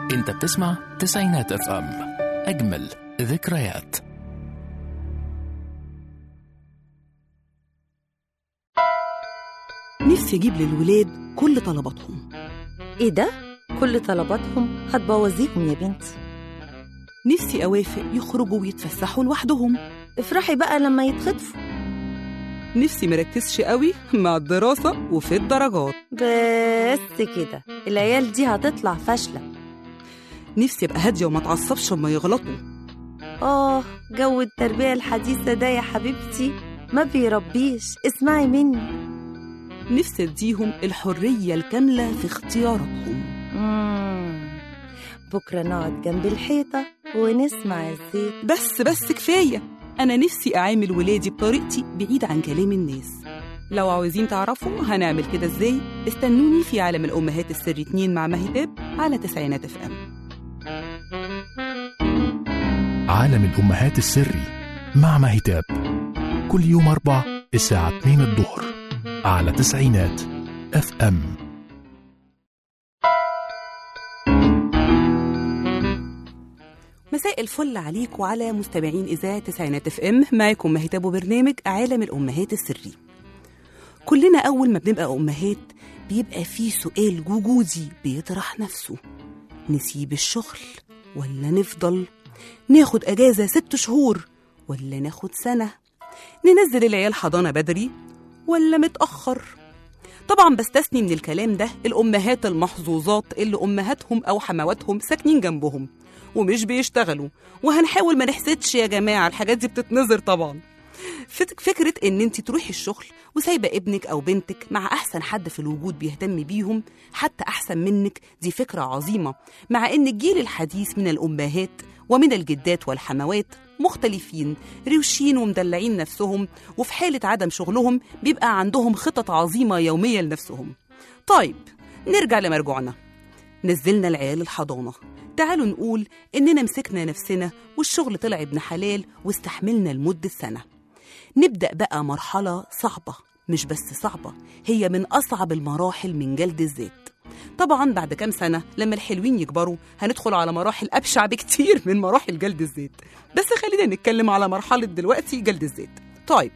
انت بتسمع تسعينات اف ام اجمل ذكريات نفسي أجيب للولاد كل طلباتهم ايه ده؟ كل طلباتهم هتبوظيهم يا بنتي نفسي أوافق يخرجوا ويتفسحوا لوحدهم افرحي بقى لما يتخطفوا نفسي مركزش قوي مع الدراسة وفي الدرجات بس كده العيال دي هتطلع فاشلة نفسي أبقى هادية وما اتعصبش لما يغلطوا آه جو التربية الحديثة ده يا حبيبتي ما بيربيش اسمعي مني نفسي أديهم الحرية الكاملة في اختياراتهم مم. بكرة نقعد جنب الحيطة ونسمع الزيت بس بس كفاية أنا نفسي أعامل ولادي بطريقتي بعيد عن كلام الناس لو عاوزين تعرفوا هنعمل كده ازاي استنوني في عالم الأمهات السر اتنين مع مهتاب على تسعينات اف ام عالم الأمهات السري مع مهتاب كل يوم أربع الساعة 2 الظهر على تسعينات اف ام مساء الفل عليك وعلى مستمعين إذاعة تسعينات اف ام معاكم مهتاب وبرنامج عالم الأمهات السري كلنا أول ما بنبقى أمهات بيبقى في سؤال وجودي بيطرح نفسه نسيب الشغل ولا نفضل ناخد أجازة ست شهور ولا ناخد سنة ننزل العيال حضانة بدري ولا متأخر طبعا بستثني من الكلام ده الأمهات المحظوظات اللي أمهاتهم أو حمواتهم ساكنين جنبهم ومش بيشتغلوا وهنحاول ما نحسدش يا جماعة الحاجات دي بتتنظر طبعا فت- فكرة إن أنت تروحي الشغل وسايبة ابنك أو بنتك مع أحسن حد في الوجود بيهتم بيهم حتى أحسن منك دي فكرة عظيمة مع إن الجيل الحديث من الأمهات ومن الجدات والحموات مختلفين روشين ومدلعين نفسهم وفي حالة عدم شغلهم بيبقى عندهم خطط عظيمة يومية لنفسهم طيب نرجع لمرجوعنا نزلنا العيال الحضانة تعالوا نقول إننا مسكنا نفسنا والشغل طلع ابن حلال واستحملنا لمدة سنة نبدأ بقى مرحلة صعبة مش بس صعبة هي من أصعب المراحل من جلد الذات طبعا بعد كام سنة لما الحلوين يكبروا هندخل على مراحل أبشع بكتير من مراحل جلد الذات بس خلينا نتكلم على مرحلة دلوقتي جلد الذات طيب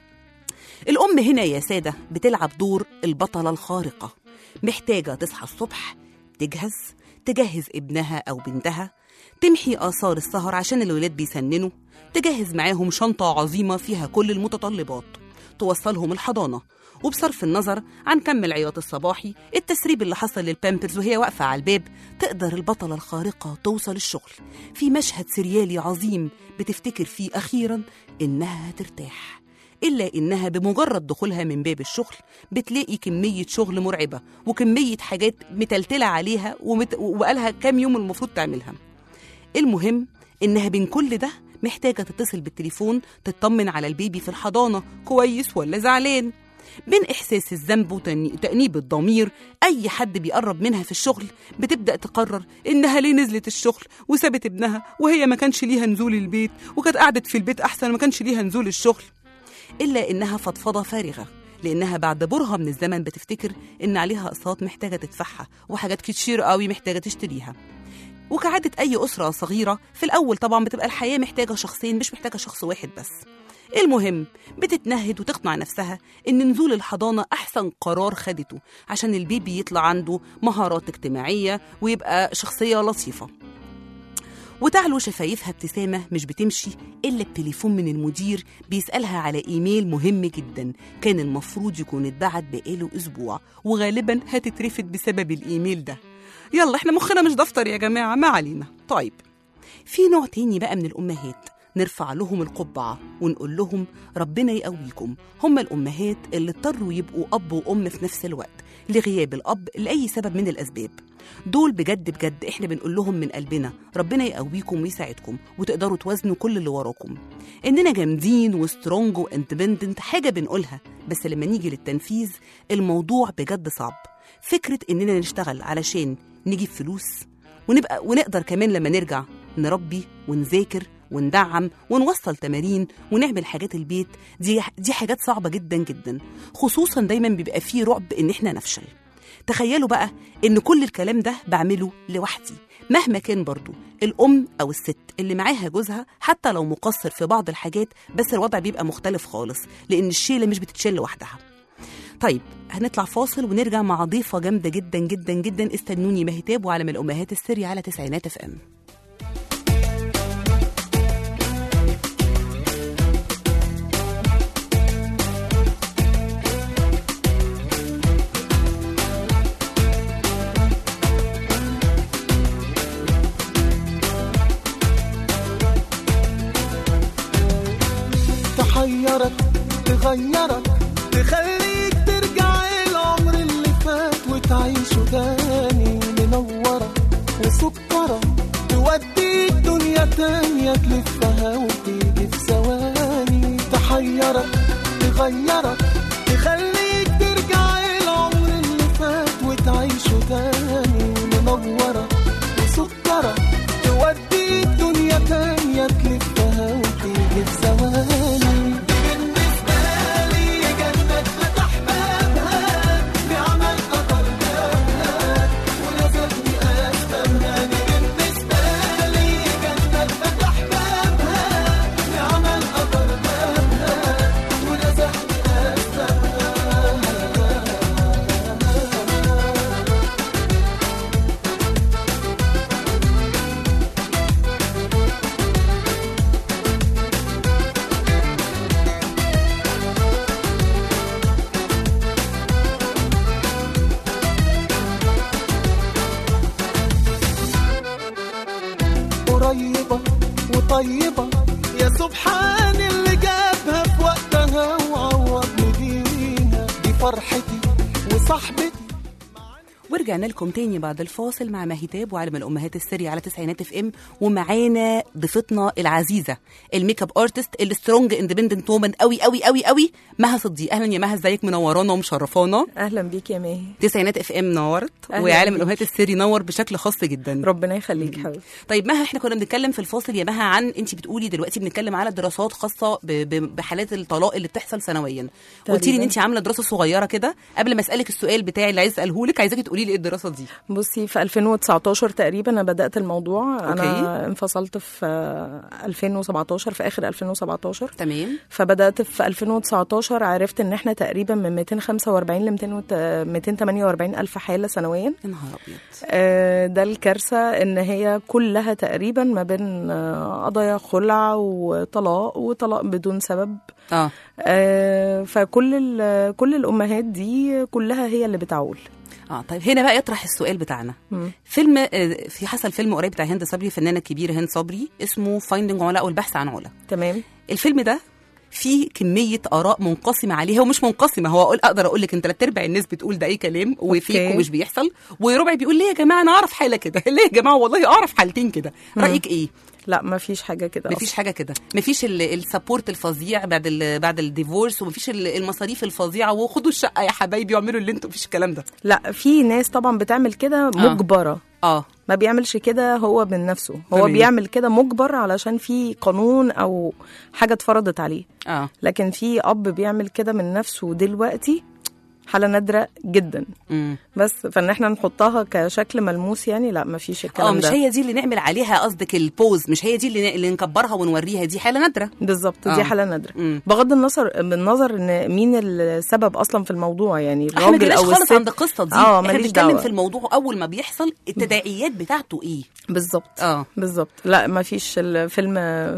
الأم هنا يا سادة بتلعب دور البطلة الخارقة محتاجة تصحى الصبح تجهز تجهز ابنها أو بنتها تمحي آثار السهر عشان الولاد بيسننوا تجهز معاهم شنطة عظيمة فيها كل المتطلبات توصلهم الحضانة وبصرف النظر عن كم العياط الصباحي التسريب اللي حصل للبامبرز وهي واقفة على الباب تقدر البطلة الخارقة توصل الشغل في مشهد سريالي عظيم بتفتكر فيه أخيرا إنها هترتاح إلا إنها بمجرد دخولها من باب الشغل بتلاقي كمية شغل مرعبة وكمية حاجات متلتلة عليها ومت... وبقالها كام يوم المفروض تعملها المهم إنها بين كل ده محتاجة تتصل بالتليفون تطمن على البيبي في الحضانة كويس ولا زعلان بين إحساس الذنب وتأنيب الضمير أي حد بيقرب منها في الشغل بتبدأ تقرر إنها ليه نزلت الشغل وسابت ابنها وهي ما كانش ليها نزول البيت وكانت قعدت في البيت أحسن ما كانش ليها نزول الشغل إلا إنها فضفضة فارغة لأنها بعد برهة من الزمن بتفتكر إن عليها أقساط محتاجة تدفعها وحاجات كتير قوي محتاجة تشتريها وكعادة أي أسرة صغيرة في الأول طبعا بتبقى الحياة محتاجة شخصين مش محتاجة شخص واحد بس المهم بتتنهد وتقنع نفسها إن نزول الحضانة أحسن قرار خدته عشان البيبي يطلع عنده مهارات اجتماعية ويبقى شخصية لطيفة وتعلو شفايفها ابتسامة مش بتمشي إلا بتليفون من المدير بيسألها على إيميل مهم جدا كان المفروض يكون اتبعت بقاله أسبوع وغالبا هتترفد بسبب الإيميل ده يلا احنا مخنا مش دفتر يا جماعة ما علينا طيب في نوع تاني بقى من الأمهات نرفع لهم القبعة ونقول لهم ربنا يقويكم هم الأمهات اللي اضطروا يبقوا أب وأم في نفس الوقت لغياب الأب لأي سبب من الأسباب دول بجد بجد احنا بنقول لهم من قلبنا ربنا يقويكم ويساعدكم وتقدروا توازنوا كل اللي وراكم اننا جامدين وسترونج واندبندنت حاجه بنقولها بس لما نيجي للتنفيذ الموضوع بجد صعب فكره اننا نشتغل علشان نجيب فلوس ونبقى ونقدر كمان لما نرجع نربي ونذاكر وندعم ونوصل تمارين ونعمل حاجات البيت دي دي حاجات صعبه جدا جدا خصوصا دايما بيبقى فيه رعب ان احنا نفشل تخيلوا بقى ان كل الكلام ده بعمله لوحدي مهما كان برضو الام او الست اللي معاها جوزها حتى لو مقصر في بعض الحاجات بس الوضع بيبقى مختلف خالص لان الشيله مش بتتشيل لوحدها طيب هنطلع فاصل ونرجع مع ضيفه جامده جدا جدا جدا استنوني مهتاب وعالم الامهات السري على تسعينات اف ام تحيرك تغيرك تخليك ترجع العمر اللي فات وتعيشه تاني منورة وسكرة توديك دنيا تانية تلفها وتيجي في ثواني تحيرك تغيرك تخليك ترجع العمر اللي فات وتعيشه تاني منورة وسكرة توديك دنيا تانية تلفها وتيجي في ثواني بالنسبة لي جنة فتح بابها بعمل قطر بابها ولازمني أفهمها بالنسبة لي جنة فتح بابها بعمل قطر بابها ولازمني أفهمها قريبة وطيبة يا سبحان اللي جابها في وقتها وعوضني بيها دي فرحتي وصاحبتي ورجعنا لكم تاني بعد الفاصل مع مهتاب وعالم الامهات السري على تسعينات اف ام ومعانا ضيفتنا العزيزه الميك اب ارتست السترونج اندبندنت وومن قوي قوي قوي قوي مها صديق اهلا يا مها ازيك منورانا ومشرفانا اهلا بيك يا ماهي تسعينات اف ام نورت أهلاً وعالم بيك. الامهات السري نور بشكل خاص جدا ربنا يخليك حبيبي طيب مها احنا كنا بنتكلم في الفاصل يا مها عن انت بتقولي دلوقتي بنتكلم على دراسات خاصه ب- ب- بحالات الطلاق اللي بتحصل سنويا قلتي لي ان تقريباً. انت عامله دراسه صغيره كده قبل ما اسالك السؤال بتاعي اللي عايز اساله لك عايزاكي تقولي لي ايه الدراسه دي بصي في 2019 تقريبا انا بدات الموضوع أوكي. انا انفصلت في آه، 2017 في اخر 2017 تمام فبدات في 2019 عرفت ان احنا تقريبا من 245 ل 200 248 الف حاله سنويا يا نهار ابيض آه، ده الكارثه ان هي كلها تقريبا ما بين آه، قضايا خلع وطلاق وطلاق بدون سبب اه آه، فكل ال- كل الامهات دي كلها هي اللي بتعول اه طيب هنا بقى يطرح السؤال بتاعنا مم. فيلم آه، في حصل فيلم قريب بتاع هند صبري الفنانه الكبيره هند صبري اسمه فايندنج علا او البحث عن علا تمام الفيلم ده فيه كمية آراء منقسمة عليه هو مش منقسمة هو أقول أقدر أقول لك أنت تلات أرباع الناس بتقول ده أي كلام وفيك أوكي. ومش بيحصل وربع بيقول ليه يا جماعة أنا أعرف حالة كده ليه يا جماعة والله أعرف حالتين كده رأيك إيه؟ لا ما فيش حاجه كده مفيش حاجة كده مفيش ال- السبورت الفظيع بعد ال بعد الديفورس ومفيش ال- المصاريف الفظيعة وخدوا الشقة يا حبايبي واعملوا اللي انتوا مفيش الكلام ده لا في ناس طبعا بتعمل كده مجبره اه ما بيعملش كده هو من نفسه هو تمام. بيعمل كده مجبر علشان في قانون او حاجه اتفرضت عليه اه لكن في اب بيعمل كده من نفسه دلوقتي حاله نادره جدا امم بس فان احنا نحطها كشكل ملموس يعني لا ما فيش الكلام اه مش ده هي دي اللي نعمل عليها قصدك البوز مش هي دي اللي, اللي نكبرها ونوريها دي حالة نادرة بالظبط آه. دي حاله نادره مم. بغض النظر بالنظر ان مين السبب اصلا في الموضوع يعني احنا ما الراجل جيناش او خالص الست عند القصه دي اه احنا ماليش بنتكلم دعوه في الموضوع اول ما بيحصل التداعيات بتاعته ايه بالظبط اه بالظبط لا ما فيش الفيلم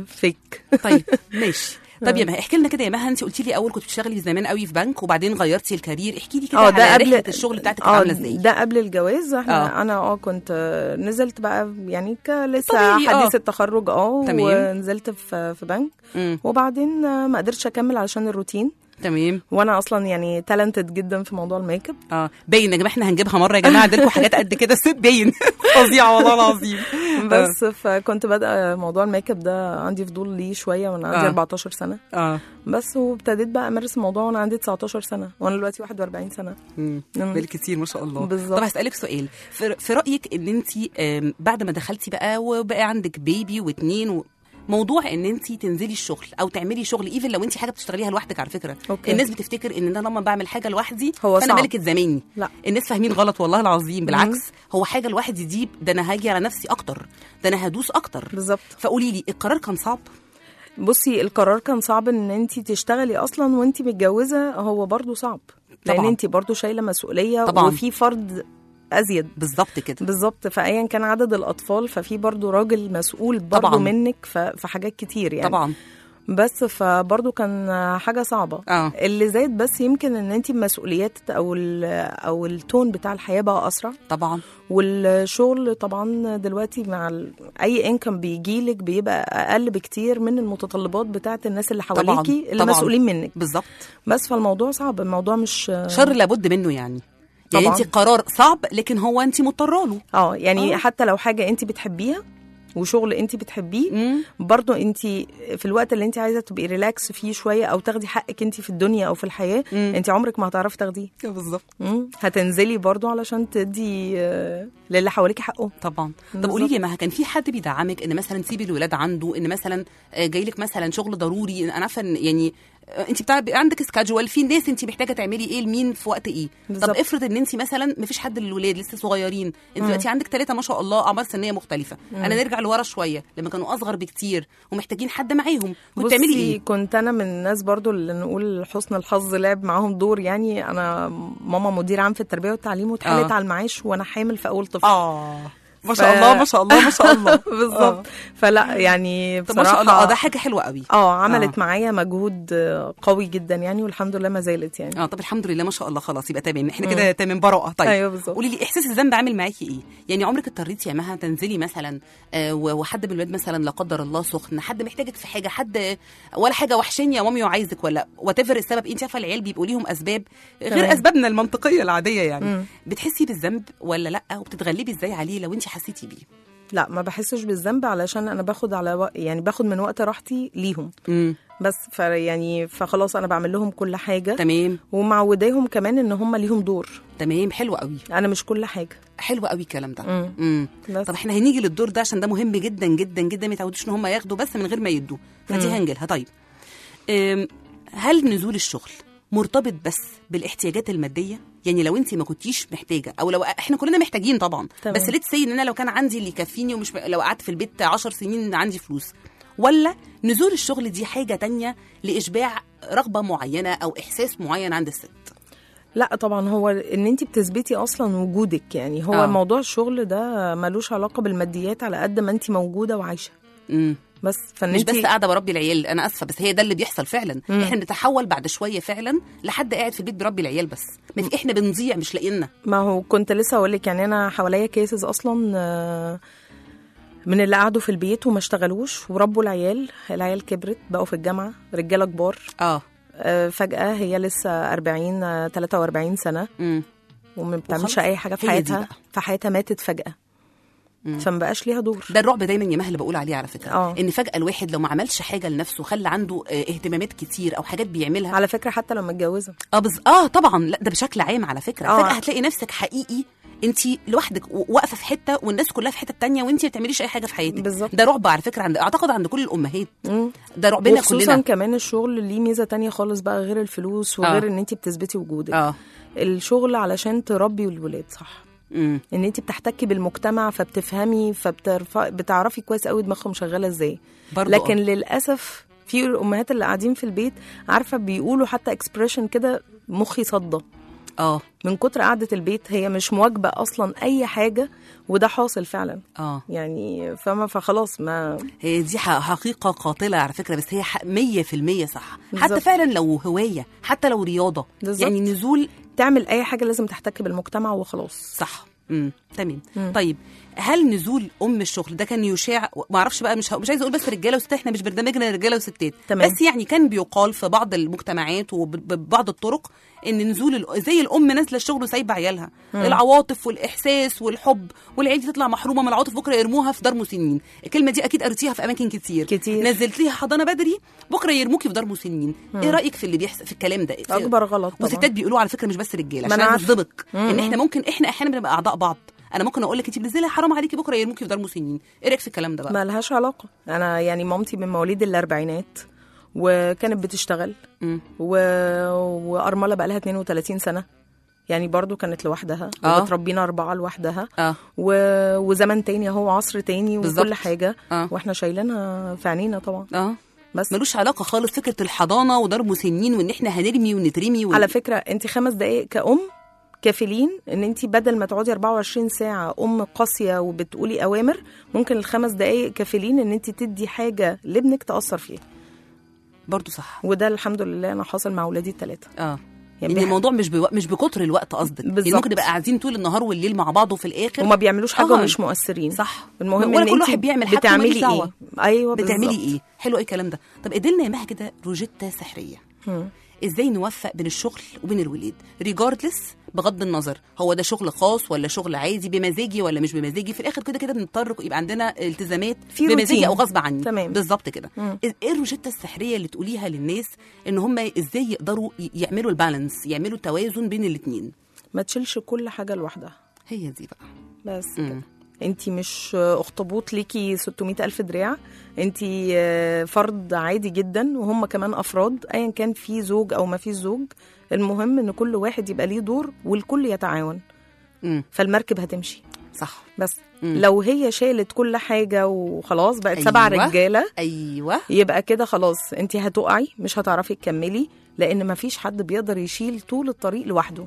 فيك طيب ماشي طب يا مها احكي لنا كده يا مها انت قلتي لي اول كنت بتشتغلي زمان قوي في بنك وبعدين غيرتي الكارير احكي لي كده اه على ده قبل رحله الشغل بتاعتك اه عامله ازاي ده قبل الجواز احنا آه. انا اه كنت آه، نزلت بقى يعني ك- لسه طبيعي، آه. حديث التخرج اه تمام. ونزلت في في بنك مم. وبعدين آه، ما قدرتش اكمل علشان الروتين تمام وانا اصلا يعني تالنتد جدا في موضوع الميك اب اه باين يا جماعه احنا هنجيبها مره يا جماعه عندكم حاجات قد كده ست باين فظيعه والله العظيم بس فكنت بادئه موضوع الميك اب ده عندي فضول ليه شويه وانا عندي آه. 14 سنه اه بس وابتديت بقى امارس الموضوع وانا عندي 19 سنه وانا دلوقتي 41 سنه مم. مم. بالكتير ما شاء الله بالظبط. طب هسألك سؤال في, في رأيك ان انت بعد ما دخلتي بقى وبقى عندك بيبي واتنين و... موضوع ان انت تنزلي الشغل او تعملي شغل ايفن لو انت حاجه بتشتغليها لوحدك على فكره أوكي. الناس بتفتكر ان انا لما بعمل حاجه لوحدي هو فانا صعب. ملكه زماني لا. الناس فاهمين غلط والله العظيم بالعكس هو حاجه لوحدي دي ده انا هاجي على نفسي اكتر ده انا هدوس اكتر بالظبط فقولي لي القرار كان صعب بصي القرار كان صعب ان انت تشتغلي اصلا وانت متجوزه هو برضو صعب لان طبعاً. انت برضو شايله مسؤوليه طبعاً. وفي فرد ازيد بالظبط كده بالظبط فايا كان عدد الاطفال ففي برضو راجل مسؤول برضو طبعاً. منك ف- في حاجات كتير يعني طبعا بس فبرضو كان حاجه صعبه اه اللي زاد بس يمكن ان انت المسؤوليات او ال- او التون بتاع الحياه بقى اسرع طبعا والشغل طبعا دلوقتي مع ال... اي انكم بيجيلك بيبقى اقل بكتير من المتطلبات بتاعه الناس اللي طبعاً، حواليكي اللي طبعاً. مسؤولين منك بالظبط بس فالموضوع صعب الموضوع مش شر لابد منه يعني يعني طبعاً. انت قرار صعب لكن هو انت مضطره له اه يعني آه. أوه. حتى لو حاجه انت بتحبيها وشغل انت بتحبيه مم. برضو انت في الوقت اللي انت عايزه تبقي ريلاكس فيه شويه او تاخدي حقك انت في الدنيا او في الحياه مم. انت عمرك ما هتعرفي تاخديه بالظبط مم. هتنزلي برضو علشان تدي آه، للي حواليكي حقه طبعا طب بالظبط. قولي لي ما كان في حد بيدعمك ان مثلا تسيبي الولاد عنده ان مثلا آه، جاي لك مثلا شغل ضروري انا عارفه ان يعني آه، انت بتاع عندك سكادجوال في ناس انت محتاجه تعملي ايه لمين في وقت ايه طب بالظبط. افرض ان انت مثلا ما فيش حد للولاد لسه صغيرين انت دلوقتي عندك ثلاثه ما شاء الله اعمار سنيه مختلفه انا نرجع لورا شويه لما كانوا اصغر بكتير ومحتاجين حد معاهم كنت تعملي بصي ايه كنت انا من الناس برضو اللي نقول حسن الحظ لعب معاهم دور يعني انا ماما مدير عام في التربيه والتعليم واتحالت آه. على المعاش وانا حامل في اول طفل اه ما ف- شاء الله ما شاء الله ما شاء الله بالظبط فلا يعني طب ما بصراحه شاء الله اه ده حاجه حلوه قوي اه عملت آه. معايا مجهود آه، قوي جدا يعني والحمد لله ما زالت يعني اه طب الحمد لله ما شاء الله خلاص يبقى تمام احنا كده تمام براءه طيب أيوة بالظبط. قولي لي احساس الذنب عامل معاكي ايه يعني عمرك اضطريتي يا مها تنزلي مثلا آه و- وحد من الولاد مثلا لا قدر الله سخن حد محتاجك في حاجه حد ولا حاجه وحشاني يا مامي وعايزك ولا وات السبب انت عارفه العيال بيبقوا ليهم اسباب غير تمام. اسبابنا المنطقيه العاديه يعني مم. بتحسي بالذنب ولا لا وبتتغلبي ازاي عليه لو انت حسيتي بيه لا ما بحسش بالذنب علشان انا باخد على و... يعني باخد من وقت راحتي ليهم امم بس فيعني فخلاص انا بعمل لهم كل حاجه تمام ومعوداهم كمان ان هم ليهم دور تمام حلو قوي انا مش كل حاجه حلو قوي الكلام ده مم. امم بس طب احنا هنيجي للدور ده عشان ده مهم جدا جدا جدا ما يتعودوش ان هم ياخدوا بس من غير ما يدوا فدي مم. هنجيلها طيب أم، هل نزول الشغل مرتبط بس بالاحتياجات الماديه يعني لو انت ما كنتيش محتاجه او لو احنا كلنا محتاجين طبعا تمام. بس ليت سي ان انا لو كان عندي اللي يكفيني ومش لو قعدت في البيت 10 سنين عندي فلوس ولا نزول الشغل دي حاجه تانية لاشباع رغبه معينه او احساس معين عند الست لا طبعا هو ان انت بتثبتي اصلا وجودك يعني هو آه. آه. موضوع الشغل ده ملوش علاقه بالماديات على قد ما انت موجوده وعايشه امم بس فان مش انت بس قاعده بربي العيال انا اسفه بس هي ده اللي بيحصل فعلا مم. احنا بنتحول بعد شويه فعلا لحد قاعد في البيت بيربي العيال بس ما في احنا بنضيع مش لاقينا ما هو كنت لسه اقول لك يعني انا حواليا كيسز اصلا آه، من اللي قعدوا في البيت وما اشتغلوش وربوا العيال العيال كبرت بقوا في الجامعه رجاله كبار اه آه، فجاه هي لسه 40 آه، 43 سنه امم وما بتعملش وخلاص. اي حاجه في هي دي حياتها بقى. فحياتها ماتت فجاه مم. فما بقاش ليها دور ده الرعب دايما يا مها اللي بقول عليه على فكره آه. ان فجاه الواحد لو ما عملش حاجه لنفسه خلى عنده آه، اهتمامات كتير او حاجات بيعملها على فكره حتى لو متجوزه اه بز... اه طبعا لا ده بشكل عام على فكره آه. فجاه هتلاقي نفسك حقيقي انت لوحدك و- واقفه في حته والناس كلها في حته تانية وانت ما بتعمليش اي حاجه في حياتك بالظبط. ده رعب على فكره عند اعتقد عند كل الامهات مم. ده رعبنا وخصوصا كلنا كمان الشغل ليه ميزه تانية خالص بقى غير الفلوس وغير آه. ان انت بتثبتي وجودك اه الشغل علشان تربي الولاد صح امم ان انت بتحتكي بالمجتمع فبتفهمي فبتعرفي كويس قوي دماغهم شغاله ازاي برضو لكن آه. للاسف في الامهات اللي قاعدين في البيت عارفه بيقولوا حتى اكسبريشن كده مخي صدى اه من كتر قعده البيت هي مش مواجبه اصلا اي حاجه وده حاصل فعلا اه يعني فما فخلاص ما هي دي ح- حقيقة قاتلة على فكرة بس هي ح- مية في المية صح حتى بالظبط. فعلا لو هواية حتى لو رياضة بالظبط. يعني نزول تعمل اي حاجه لازم تحتك بالمجتمع وخلاص صح امم تمام مم. طيب هل نزول ام الشغل ده كان يشاع ما اعرفش بقى مش ه- مش عايزه اقول بس رجاله وستات احنا مش برنامجنا رجاله وستات تمام. بس يعني كان بيقال في بعض المجتمعات وببعض الطرق ان نزول ال- زي الام نازله الشغل وسايبه عيالها العواطف والاحساس والحب والعيال دي تطلع محرومه من العواطف بكره يرموها في دار مسنين الكلمه دي اكيد قريتيها في اماكن كتير كتير. نزلتيها حضانه بدري بكره يرموكي في دار مسنين ايه رايك في اللي بيحصل في الكلام ده اكبر غلط طبعا وستات بيقولوا على فكره مش بس رجاله ما عشان أنا عايزه عارفة. اصدمك ان احنا ممكن احنا احيانا بنبقى اعضاء بعض انا ممكن اقول لك انت بتنزلي حرام عليكي بكره يرموكي في دار مسنين ايه رايك في الكلام ده بقى ما لهاش علاقه انا يعني مامتي من مواليد الاربعينات وكانت بتشتغل مم. و... وارمله بقى لها 32 سنه يعني برضو كانت لوحدها آه. وبتربينا اربعه لوحدها اه و... وزمن تاني اهو عصر تاني بالظبط. وكل حاجه اه واحنا شايلينها في عينينا طبعا اه بس ملوش علاقه خالص فكره الحضانه ودار مسنين وان احنا هنرمي ونترمي و... على فكره انت خمس دقائق كأم كافلين ان انت بدل ما تقعدي 24 ساعه ام قاسيه وبتقولي اوامر ممكن الخمس دقائق كافلين ان انت تدي حاجه لابنك تاثر فيه برضو صح وده الحمد لله انا حاصل مع اولادي الثلاثه اه يعني يعني بيح- الموضوع مش بو... مش بكتر الوقت قصدك يعني بالظبط. ممكن نبقى قاعدين طول النهار والليل مع بعض وفي الاخر وما بيعملوش حاجه آه. ومش مؤثرين صح المهم ولا ان كل انت واحد بيعمل حاجته بتعملي وماليش دعوة. ايه ايوه بتعملي بالظبط. ايه حلو ايه الكلام ده طب اديلنا يا مها كده روجيتا سحريه مم. ازاي نوفق بين الشغل وبين الولاد ريجاردلس بغض النظر هو ده شغل خاص ولا شغل عادي بمزاجي ولا مش بمزاجي في الاخر كده كده بنضطر يبقى عندنا التزامات في بمزاجي روتين. او غصب عني تمام. بالظبط كده مم. ايه الروجيتا السحريه اللي تقوليها للناس ان هم ازاي يقدروا ي- يعملوا البالانس يعملوا توازن بين الاثنين ما تشيلش كل حاجه لوحدها هي دي بقى بس مم. كده انت مش اخطبوط ليكي 600 الف دراع انت فرد عادي جدا وهم كمان افراد ايا كان في زوج او ما في زوج المهم ان كل واحد يبقى ليه دور والكل يتعاون مم. فالمركب هتمشي صح بس مم. لو هي شالت كل حاجه وخلاص بقت أيوة. سبع رجاله ايوه يبقى كده خلاص انت هتقعي مش هتعرفي تكملي لان مفيش حد بيقدر يشيل طول الطريق لوحده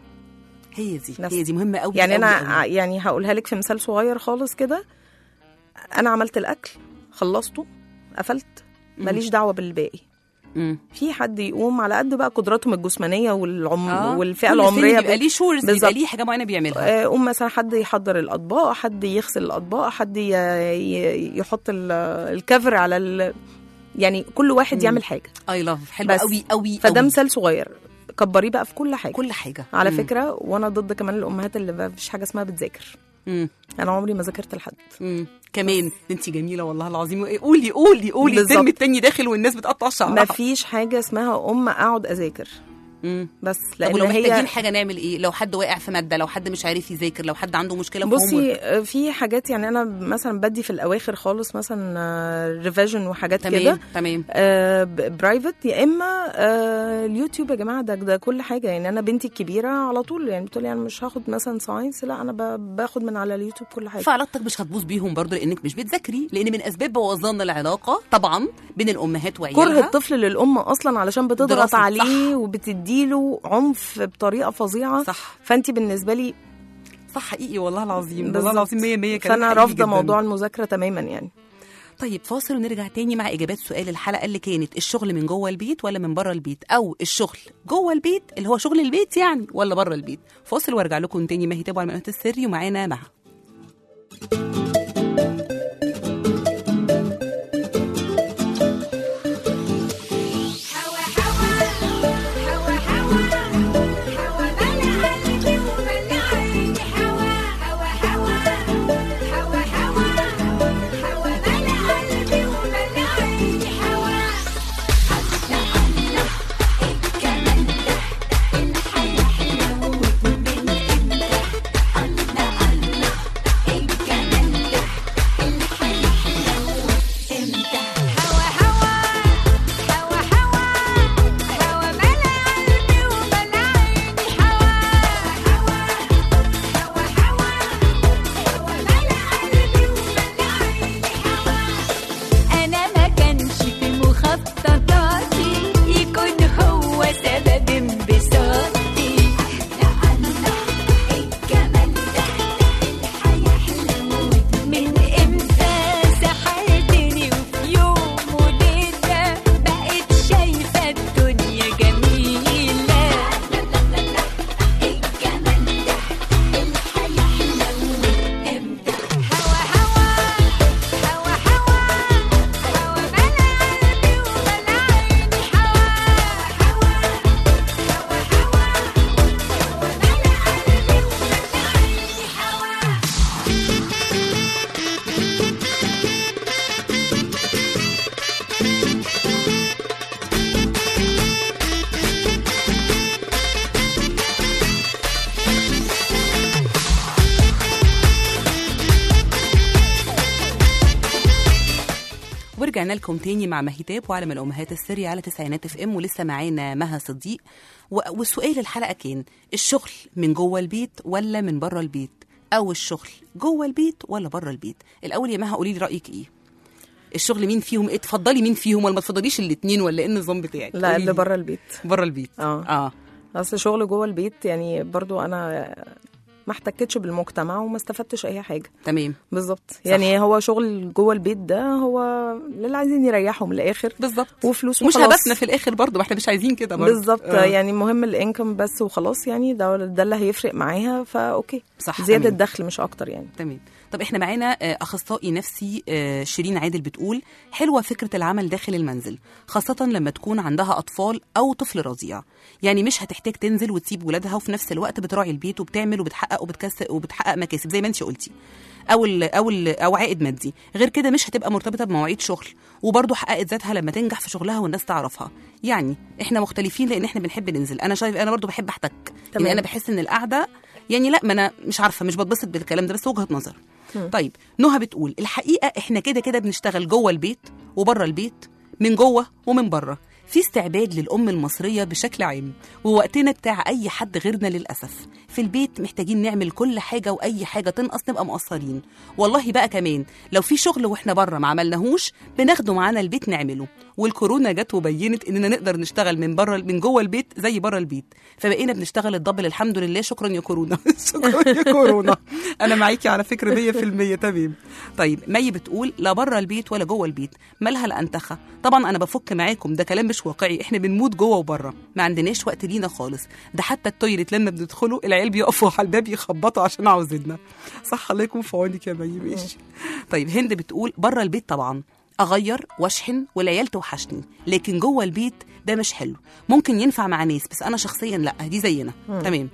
هي دي بس. هي دي مهمه قوي يعني انا قوي. ع- يعني هقولها لك في مثال صغير خالص كده انا عملت الاكل خلصته قفلت ماليش دعوه بالباقي مم. في حد يقوم على قد بقى قدراتهم الجسمانيه والعم آه. والفئه كل سن العمريه بيبقى ليه شورز بيبقى بالظبط. ليه حاجه معينه بيعملها آه، قوم مثلا حد يحضر الاطباق حد يغسل الاطباق حد ي- ي- يحط ال- الكفر على ال... يعني كل واحد مم. يعمل حاجه اي لاف حلو بس. قوي قوي فده قوي. مثال صغير كبريه بقى في كل حاجه كل حاجه على مم. فكره وانا ضد كمان الامهات اللي ما فيش حاجه اسمها بتذاكر مم. انا عمري ما ذاكرت لحد مم. كمان انت جميله والله العظيم قولي قولي قولي بالظبط. الترم التاني داخل والناس بتقطع ما شعرها فيش حاجه اسمها ام اقعد اذاكر مم. بس طب لان ولو محتاجين هي حاجه نعمل ايه لو حد واقع في ماده لو حد مش عارف يذاكر لو حد عنده مشكله في بصي homework. آه، في حاجات يعني انا مثلا بدي في الاواخر خالص مثلا ريفيجن وحاجات تمام كده تمام برايفت يا اما آه، اليوتيوب يا جماعه ده ده كل حاجه يعني انا بنتي الكبيره على طول يعني بتقولي انا مش هاخد مثلا ساينس لا انا ب- باخد من على اليوتيوب كل حاجه فعلاقتك مش هتبوظ بيهم برضه لانك مش بتذاكري لان من اسباب بوظان العلاقه طبعا بين الامهات وعيالها كره الطفل للام اصلا علشان بتضغط دراسة، عليه صح. وبتديله عنف بطريقه فظيعه صح فانت بالنسبه لي صح حقيقي والله العظيم والله بالظبط. العظيم 100 100 كلام فانا حقيقي رافضه جداً. موضوع المذاكره تماما يعني طيب فاصل ونرجع تاني مع اجابات سؤال الحلقه اللي كانت الشغل من جوه البيت ولا من بره البيت او الشغل جوه البيت اللي هو شغل البيت يعني ولا بره البيت فاصل وارجع لكم تاني ما هي تابعوا على المقناة السري ومعانا مها حوا حوا حوا حوا حوا ملا قلبي وملا عيني حوا حوا حوا حوا حوا حوا ملا قلبي وملا عيني حوا الله الله الجمال ده الحياة حلوة ومن امتى الله الله الجمال ورجعنا لكم تاني مع مهيتاب وعالم الامهات السري على تسعينات اف ام ولسه معانا مها صديق و- والسؤال الحلقه كان الشغل من جوه البيت ولا من بره البيت او الشغل جوه البيت ولا بره البيت الاول يا مها قولي لي رايك ايه الشغل مين فيهم ايه تفضلي مين فيهم ولا ما تفضليش الاثنين ولا ايه النظام بتاعك لا اللي بره البيت بره البيت اه اه اصل شغل جوه البيت يعني برضو انا ما احتكتش بالمجتمع وما استفدتش اي حاجه تمام بالظبط يعني هو شغل جوه البيت ده هو للي عايزين يريحوا من الاخر بالظبط وفلوس مش وخلاص. هدفنا في الاخر برضه ما احنا مش عايزين كده برضه بالظبط آه. يعني المهم الانكم بس وخلاص يعني ده ده اللي هيفرق معاها فاوكي صح، زياده تمام. دخل مش اكتر يعني تمام طب احنا معانا آه، اخصائي نفسي آه، شيرين عادل بتقول حلوه فكره العمل داخل المنزل خاصه لما تكون عندها اطفال او طفل رضيع يعني مش هتحتاج تنزل وتسيب ولادها وفي نفس الوقت بتراعي البيت وبتعمل وبتحقق وبتكسب وبتحقق مكاسب زي ما انت قلتي او ال او ال او عائد مادي غير كده مش هتبقى مرتبطه بمواعيد شغل وبرضه حققت ذاتها لما تنجح في شغلها والناس تعرفها يعني احنا مختلفين لان احنا بنحب ننزل انا شايف انا برضه بحب احتك لان تمام. انا بحس ان القعده يعني لا ما انا مش عارفه مش بتبسط بالكلام ده بس وجهه نظر طيب نهى بتقول الحقيقه احنا كده كده بنشتغل جوه البيت وبره البيت من جوه ومن بره في استعباد للأم المصرية بشكل عام ووقتنا بتاع أي حد غيرنا للأسف في البيت محتاجين نعمل كل حاجة وأي حاجة تنقص نبقى مقصرين والله بقى كمان لو في شغل وإحنا بره ما عملناهوش بناخده معانا البيت نعمله والكورونا جت وبينت إننا نقدر نشتغل من بره من جوه البيت زي بره البيت فبقينا بنشتغل الدبل الحمد لله شكرا يا كورونا شكرا يا كورونا أنا معاكي على فكرة 100% تمام طيب مي بتقول لا بره البيت ولا جوه البيت مالها الأنتخة طبعا أنا بفك معاكم ده كلام مش واقعي احنا بنموت جوه وبره ما عندناش وقت لينا خالص ده حتى التويليت لما بندخله العيال بيقفوا على الباب يخبطوا عشان عاوزيننا صح الله يكون في عونك يا مي ماشي طيب هند بتقول بره البيت طبعا اغير واشحن والعيال توحشني لكن جوه البيت ده مش حلو ممكن ينفع مع ناس بس انا شخصيا لا دي زينا تمام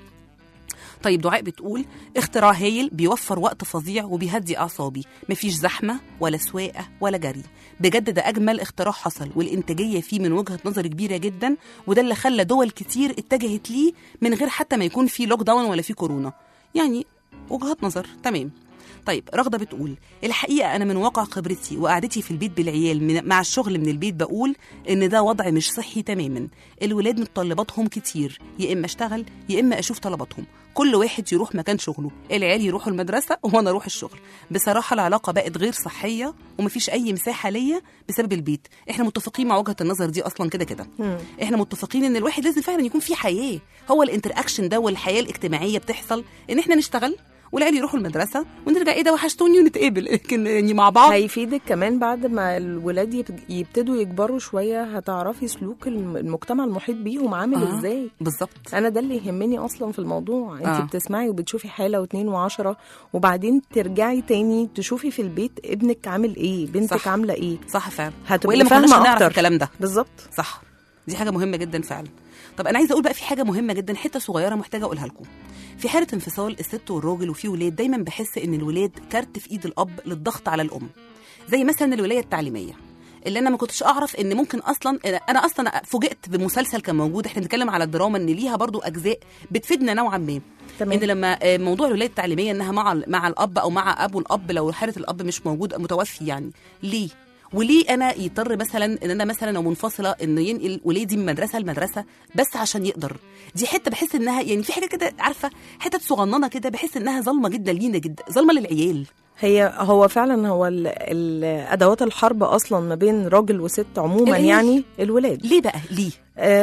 طيب دعاء بتقول اختراع هايل بيوفر وقت فظيع وبيهدي اعصابي مفيش زحمه ولا سواقه ولا جري بجد ده اجمل اختراع حصل والانتاجيه فيه من وجهه نظر كبيره جدا وده اللي خلى دول كتير اتجهت ليه من غير حتى ما يكون في لوك داون ولا في كورونا يعني وجهات نظر تمام طيب رغده بتقول الحقيقه انا من واقع خبرتي وقعدتي في البيت بالعيال من مع الشغل من البيت بقول ان ده وضع مش صحي تماما الولاد متطلباتهم كتير يا اما اشتغل يا اما اشوف طلباتهم كل واحد يروح مكان شغله العيال يروحوا المدرسه وانا اروح الشغل بصراحه العلاقه بقت غير صحيه ومفيش اي مساحه ليا بسبب البيت احنا متفقين مع وجهه النظر دي اصلا كده كده احنا متفقين ان الواحد لازم فعلا يكون في حياه هو الانتراكشن ده والحياه الاجتماعيه بتحصل ان احنا نشتغل والعيال يروحوا المدرسه ونرجع ايه ده وحشتوني ونتقابل لكن يعني مع بعض هيفيدك كمان بعد ما الولاد يب- يبتدوا يكبروا شويه هتعرفي سلوك الم- المجتمع المحيط بيهم عامل آه. ازاي بالظبط انا ده اللي يهمني اصلا في الموضوع انت آه. بتسمعي وبتشوفي حاله واتنين وعشرة وبعدين ترجعي تاني تشوفي في البيت ابنك عامل ايه بنتك صح. عامله ايه صح فعلا هتبقي والا ما كناش فاهمة هنعرف أكتر. الكلام ده بالظبط صح دي حاجه مهمه جدا فعلا طب انا عايزه اقول بقى في حاجه مهمه جدا حته صغيره محتاجه اقولها لكم في حاله انفصال الست والراجل وفي ولاد دايما بحس ان الولاد كارت في ايد الاب للضغط على الام زي مثلا الولايه التعليميه اللي انا ما كنتش اعرف ان ممكن اصلا انا اصلا فوجئت بمسلسل كان موجود احنا بنتكلم على الدراما ان ليها برضو اجزاء بتفيدنا نوعا ما تمام. ان لما آه، موضوع الولايه التعليميه انها مع ال- مع الاب او مع ابو الاب لو حاله الاب مش موجود متوفي يعني ليه وليه انا يضطر مثلا ان انا مثلا لو منفصله انه ينقل ولادي من مدرسه لمدرسه بس عشان يقدر دي حته بحس انها يعني في حاجه كده عارفه حتت صغننه كده بحس انها ظالمه جدا لينا جدا ظالمه للعيال هي هو فعلا هو ال- ال- ادوات الحرب اصلا ما بين راجل وست عموما العيال. يعني الولاد ليه بقى ليه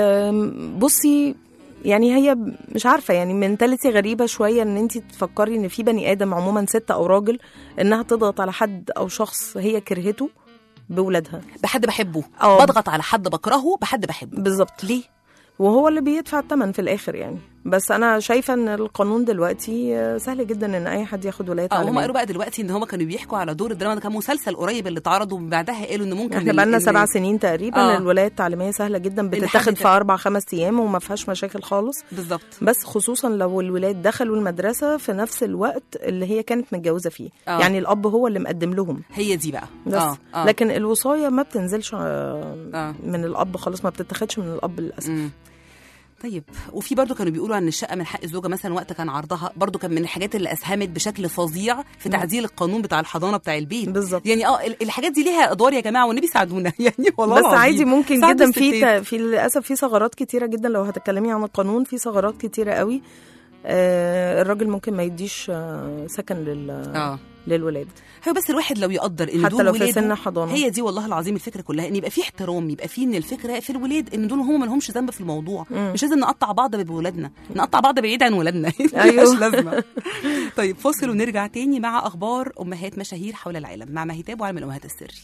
أم، بصي يعني هي ب- مش عارفه يعني منتاليتي غريبه شويه ان انت تفكري ان في بني ادم عموما ست او راجل انها تضغط على حد او شخص هي كرهته بولادها بحد بحبه أه. بضغط على حد بكرهه بحد بحبه بالظبط ليه وهو اللي بيدفع الثمن في الاخر يعني بس انا شايفه ان القانون دلوقتي آه، سهل جدا ان اي حد ياخد ولايه اه هم تعليميه قالوا بقى دلوقتي ان هم كانوا بيحكوا على دور الدراما ده كان مسلسل قريب اللي اتعرض وبعدها قالوا ان ممكن احنا ال- بقالنا ال- سبع سنين تقريبا آه. الولايه التعليميه سهله جدا حد بتتاخد ت- في اربع خمس ايام وما فيهاش مشاكل خالص بالظبط بس خصوصا لو الولاد دخلوا المدرسه في نفس الوقت اللي هي كانت متجوزه فيه آه. يعني الاب هو اللي مقدم لهم هي دي بقى بس اه اه لكن الوصايه ما بتنزلش آه، آه. من الاب خالص ما بتتاخدش من الاب للاسف مم. طيب وفي برضو كانوا بيقولوا عن الشقه من حق الزوجه مثلا وقت كان عرضها برضو كان من الحاجات اللي اسهمت بشكل فظيع في تعديل القانون بتاع الحضانه بتاع البيت بالظبط. يعني اه ال- الحاجات دي ليها ادوار يا جماعه والنبي ساعدونا يعني والله بس العظيم. عادي ممكن ساعدوا جدا في الستات. ت- في للاسف في ثغرات كتيره جدا لو هتتكلمي عن القانون في ثغرات كتيره قوي آه الراجل ممكن ما يديش آه سكن لل اه للولاد هو بس الواحد لو يقدر ان حتى دول لو في ولاده سن حضانة. هي دي والله العظيم الفكره كلها ان يبقى في احترام يبقى في ان الفكره في الولاد ان دول هم ما لهمش ذنب في الموضوع مم. مش لازم نقطع بعض بولادنا نقطع بعض بعيد عن ولادنا أيوه. مش لازمه طيب فاصل ونرجع تاني مع اخبار امهات مشاهير حول العالم مع مهتاب وعالم الامهات السري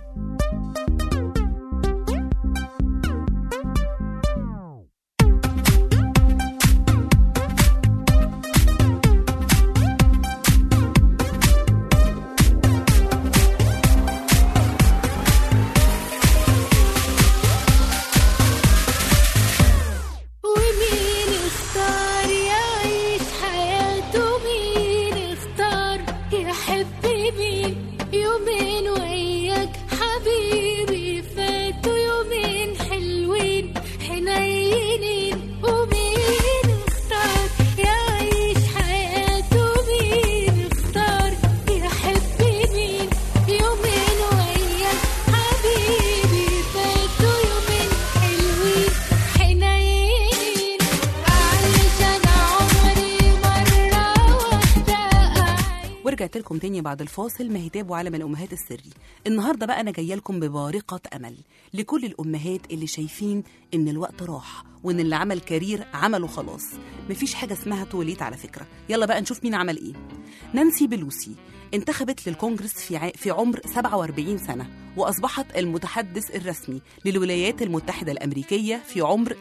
ومين اختار يعيش حياته مين اختار يحب مين يومين وياك حبيبي فاتوا يومين حلوين حنينين ومين اختار يعيش حياته مين اختار يحب مين يومين وياك حبيبي فاتوا يومين حلوين حنين علشان عمري مرة واحدة أعيش ورجعت لكم تاني بعد الفاصل مهتاب وعالم الامهات السري النهارده بقى انا جايه لكم ببارقه امل لكل الامهات اللي شايفين ان الوقت راح وان اللي عمل كارير عمله خلاص مفيش حاجه اسمها توليت على فكره يلا بقى نشوف مين عمل ايه نانسي بلوسي انتخبت للكونجرس في ع... في عمر 47 سنه واصبحت المتحدث الرسمي للولايات المتحده الامريكيه في عمر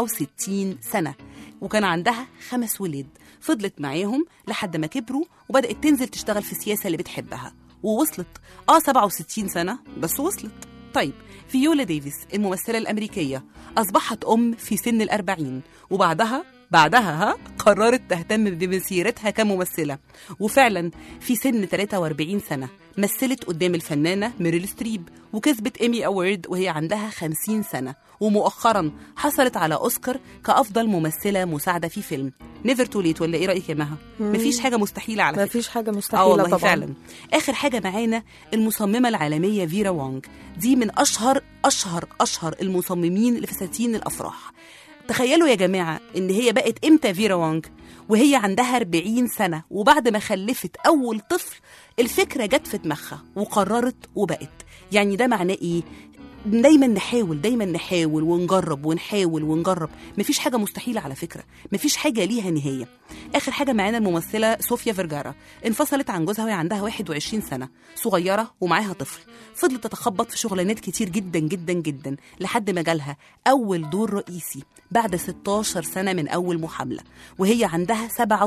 67 سنه وكان عندها خمس ولاد فضلت معاهم لحد ما كبروا وبدأت تنزل تشتغل في السياسة اللي بتحبها ووصلت اه 67 سنة بس وصلت طيب فيولا ديفيس الممثلة الأمريكية أصبحت أم في سن الأربعين وبعدها بعدها ها قررت تهتم بمسيرتها كممثلة وفعلا في سن 43 سنة مثلت قدام الفنانة ميريل ستريب وكسبت ايمي اوورد وهي عندها 50 سنة ومؤخرا حصلت على اوسكار كافضل ممثلة مساعدة في فيلم نيفر تو ليت ولا ايه رايك يا مها مفيش حاجة مستحيلة على ما فكرة فيش حاجه اه مستحيله والله طبعا فعلا اخر حاجه معانا المصممه العالميه فيرا وونج دي من اشهر اشهر اشهر المصممين لفساتين الافراح تخيلوا يا جماعه ان هي بقت امتى فيرا وونج وهي عندها 40 سنه وبعد ما خلفت اول طفل الفكره جت في دماغها وقررت وبقت يعني ده معناه ايه دايما نحاول دايما نحاول ونجرب ونحاول ونجرب مفيش حاجه مستحيله على فكره مفيش حاجه ليها نهايه اخر حاجه معانا الممثله صوفيا فيرجارا انفصلت عن جوزها وهي عندها 21 سنه صغيره ومعاها طفل فضلت تتخبط في شغلانات كتير جدا جدا جدا لحد ما جالها اول دور رئيسي بعد 16 سنه من اول محامله وهي عندها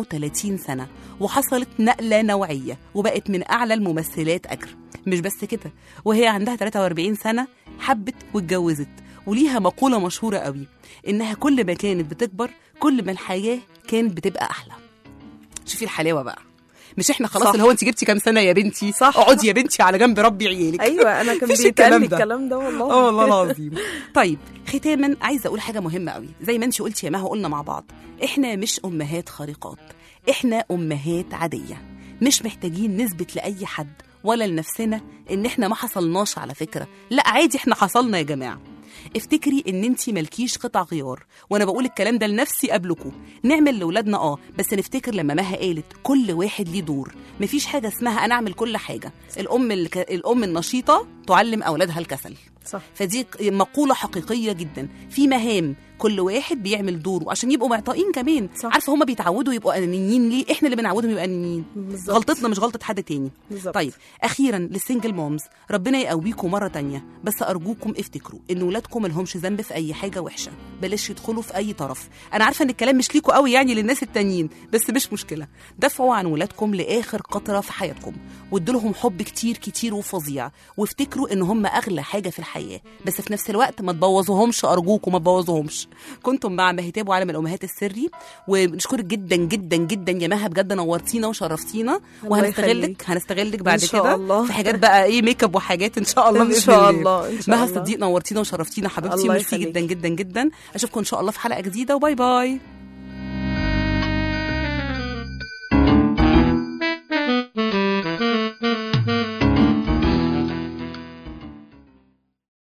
37 سنه وحصلت نقله نوعيه وبقت من اعلى الممثلات اجر مش بس كده وهي عندها 43 سنة حبت واتجوزت وليها مقولة مشهورة قوي إنها كل ما كانت بتكبر كل ما الحياة كانت بتبقى أحلى شوفي الحلاوة بقى مش احنا خلاص صح. اللي هو انت جبتي كام سنه يا بنتي صح. اقعدي يا بنتي على جنب ربي عيالك ايوه انا كان مفيش بيتقال الكلام لي ده. الكلام ده والله اه والله العظيم طيب ختاما عايزه اقول حاجه مهمه قوي زي ما انت قلتي يا مها قلنا مع بعض احنا مش امهات خارقات احنا امهات عاديه مش محتاجين نثبت لاي حد ولا لنفسنا ان احنا ما حصلناش على فكره لا عادي احنا حصلنا يا جماعه افتكري ان انت مالكيش قطع غيار وانا بقول الكلام ده لنفسي قبلكم نعمل لاولادنا اه بس نفتكر لما مها قالت كل واحد ليه دور مفيش حاجه اسمها انا اعمل كل حاجه الام الك... الام النشيطه تعلم اولادها الكسل صح فدي مقولة حقيقية جدا في مهام كل واحد بيعمل دوره عشان يبقوا معطائين كمان صح. عارفه هما بيتعودوا يبقوا انانيين ليه احنا اللي بنعودهم يبقوا انانيين بالظبط. غلطتنا مش غلطه حد تاني بالظبط. طيب اخيرا للسنجل مومز ربنا يقويكم مره تانية بس ارجوكم افتكروا ان ولادكم ملهمش ذنب في اي حاجه وحشه بلاش يدخلوا في اي طرف انا عارفه ان الكلام مش ليكوا قوي يعني للناس التانيين بس مش مشكله دافعوا عن ولادكم لاخر قطره في حياتكم وادوا لهم حب كتير كتير وفظيع وافتكروا يفتكروا ان هم اغلى حاجه في الحياه بس في نفس الوقت ما تبوظوهمش ارجوكم ما تبوظوهمش كنتم مع مهتاب وعالم الامهات السري ونشكرك جدا جدا جدا يا مها بجد نورتينا وشرفتينا الله وهنستغلك يخليك. هنستغلك بعد إن شاء كده الله. في حاجات بقى ايه ميك اب وحاجات ان شاء الله إن بإذن شاء الله. الله، إن شاء مها الله. صديق نورتينا وشرفتينا حبيبتي الله ميرسي يخليك. جدا جدا جدا اشوفكم ان شاء الله في حلقه جديده وباي باي